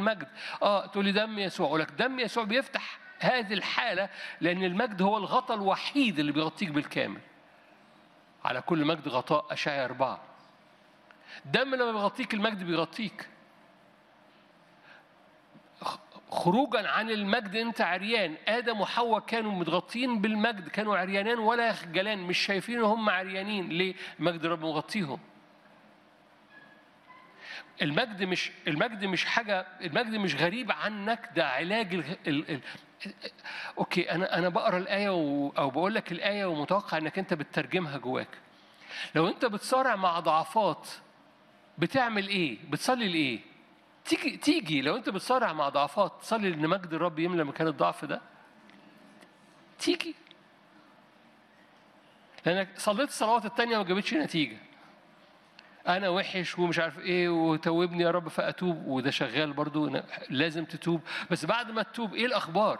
المجد اه تقول لي دم يسوع اقول لك دم يسوع بيفتح هذه الحاله لان المجد هو الغطاء الوحيد اللي بيغطيك بالكامل على كل مجد غطاء اشعيا اربعه دم لما بيغطيك المجد بيغطيك خروجا عن المجد انت عريان ادم وحواء كانوا متغطين بالمجد كانوا عريانان ولا يخجلان مش شايفين هم عريانين ليه مجد الرب مغطيهم المجد مش المجد مش حاجه المجد مش غريب عنك ده علاج ال... ال... ال... اوكي انا انا بقرا الايه و... او بقول لك الايه ومتوقع انك انت بتترجمها جواك لو انت بتصارع مع ضعفات بتعمل ايه بتصلي لايه تيجي تيجي لو انت بتصارع مع ضعفات تصلي ان مجد الرب يملى مكان الضعف ده تيجي لانك صليت الصلوات التانية ما جابتش نتيجة أنا وحش ومش عارف إيه وتوبني يا رب فأتوب وده شغال برضو لازم تتوب بس بعد ما تتوب إيه الأخبار؟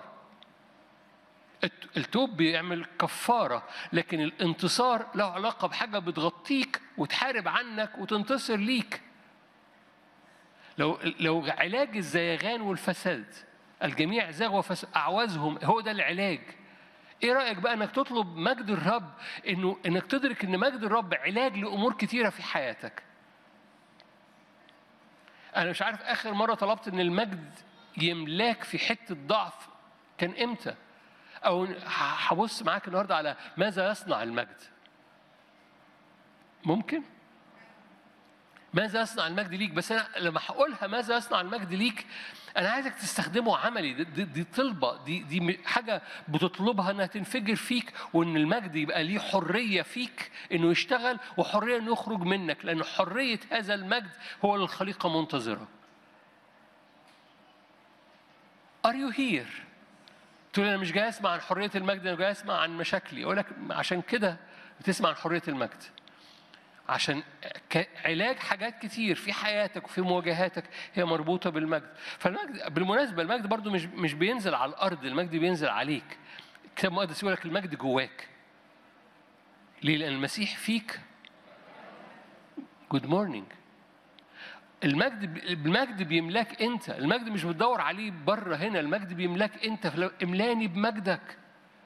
التوب بيعمل كفارة لكن الانتصار له علاقة بحاجة بتغطيك وتحارب عنك وتنتصر ليك لو لو علاج الزيغان والفساد الجميع زاغ وفساد أعوزهم هو ده العلاج ايه رايك بقى انك تطلب مجد الرب انه انك تدرك ان مجد الرب علاج لامور كتيره في حياتك انا مش عارف اخر مره طلبت ان المجد يملاك في حته ضعف كان امتى او هبص معاك النهارده على ماذا يصنع المجد ممكن ماذا يصنع المجد ليك بس انا لما هقولها ماذا يصنع المجد ليك انا عايزك تستخدمه عملي دي, دي, دي طلبه دي دي حاجه بتطلبها انها تنفجر فيك وان المجد يبقى ليه حريه فيك انه يشتغل وحريه انه يخرج منك لان حريه هذا المجد هو اللي الخليقه منتظره Are you here؟ تقول انا مش جاي اسمع عن حريه المجد انا جاي اسمع عن مشاكلي اقول لك عشان كده بتسمع عن حريه المجد عشان علاج حاجات كتير في حياتك وفي مواجهاتك هي مربوطه بالمجد فالمجد بالمناسبه المجد برضو مش مش بينزل على الارض المجد بينزل عليك الكتاب المقدس يقول لك المجد جواك ليه لان المسيح فيك جود مورنينج المجد المجد بيملاك انت المجد مش بتدور عليه بره هنا المجد بيملاك انت املاني بمجدك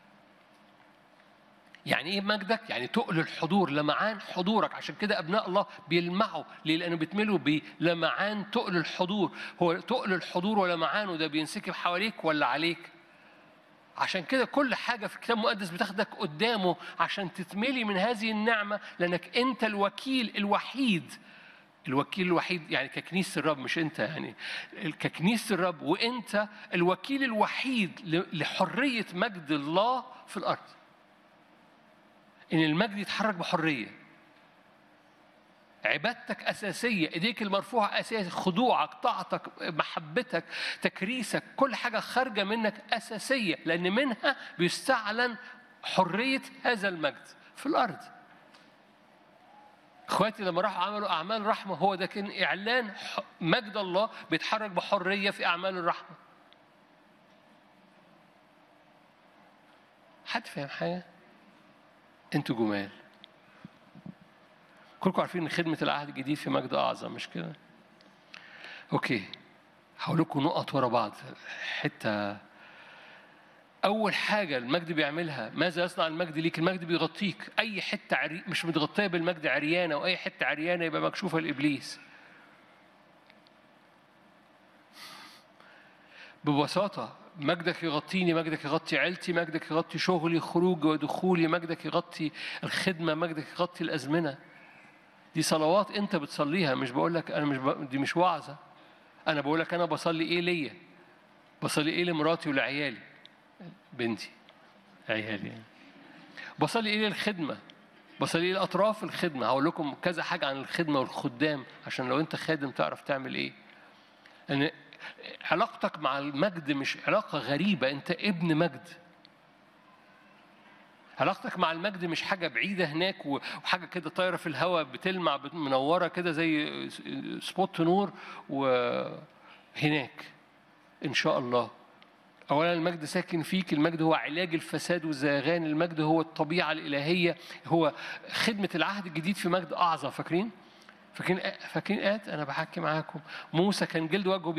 يعني ايه مجدك؟ يعني تقل الحضور لمعان حضورك عشان كده ابناء الله بيلمعوا ليه؟ لانه بيتملوا بلمعان تقل الحضور هو تقل الحضور ولمعانه ده بينسكب حواليك ولا عليك؟ عشان كده كل حاجه في الكتاب المقدس بتاخدك قدامه عشان تتملي من هذه النعمه لانك انت الوكيل الوحيد الوكيل الوحيد يعني ككنيسه الرب مش انت يعني ككنيسه الرب وانت الوكيل الوحيد لحريه مجد الله في الارض ان المجد يتحرك بحريه عبادتك أساسية إيديك المرفوعة أساسية خضوعك طاعتك محبتك تكريسك كل حاجة خارجة منك أساسية لأن منها بيستعلن حرية هذا المجد في الأرض اخواتي لما راحوا عملوا اعمال رحمه هو ده كان اعلان مجد الله بيتحرك بحريه في اعمال الرحمه حد فاهم حاجه انتوا جمال كلكم عارفين ان خدمه العهد الجديد في مجد اعظم مش كده اوكي هقول لكم نقط ورا بعض حته اول حاجه المجد بيعملها ماذا يصنع المجد ليك المجد بيغطيك اي حته عري... مش متغطيه بالمجد عريانه واي حته عريانه يبقى مكشوفه لابليس ببساطه مجدك يغطيني مجدك يغطي عيلتي مجدك يغطي شغلي خروجي ودخولي مجدك يغطي الخدمة مجدك يغطي الأزمنة دي صلوات أنت بتصليها مش بقول لك أنا مش ب... دي مش وعظة أنا بقول لك أنا بصلي إيه ليا بصلي إيه لمراتي ولعيالي بنتي عيالي يعني. بصلي إيه للخدمة بصلي إيه لأطراف الخدمة هقول لكم كذا حاجة عن الخدمة والخدام عشان لو أنت خادم تعرف تعمل إيه لأن علاقتك مع المجد مش علاقة غريبة أنت ابن مجد علاقتك مع المجد مش حاجة بعيدة هناك وحاجة كده طايرة في الهواء بتلمع منورة كده زي سبوت نور وهناك إن شاء الله أولا المجد ساكن فيك المجد هو علاج الفساد والزيغان المجد هو الطبيعة الإلهية هو خدمة العهد الجديد في مجد أعظم فاكرين؟ فاكرين فاكرين آت أنا بحكي معاكم موسى كان جلد وجهه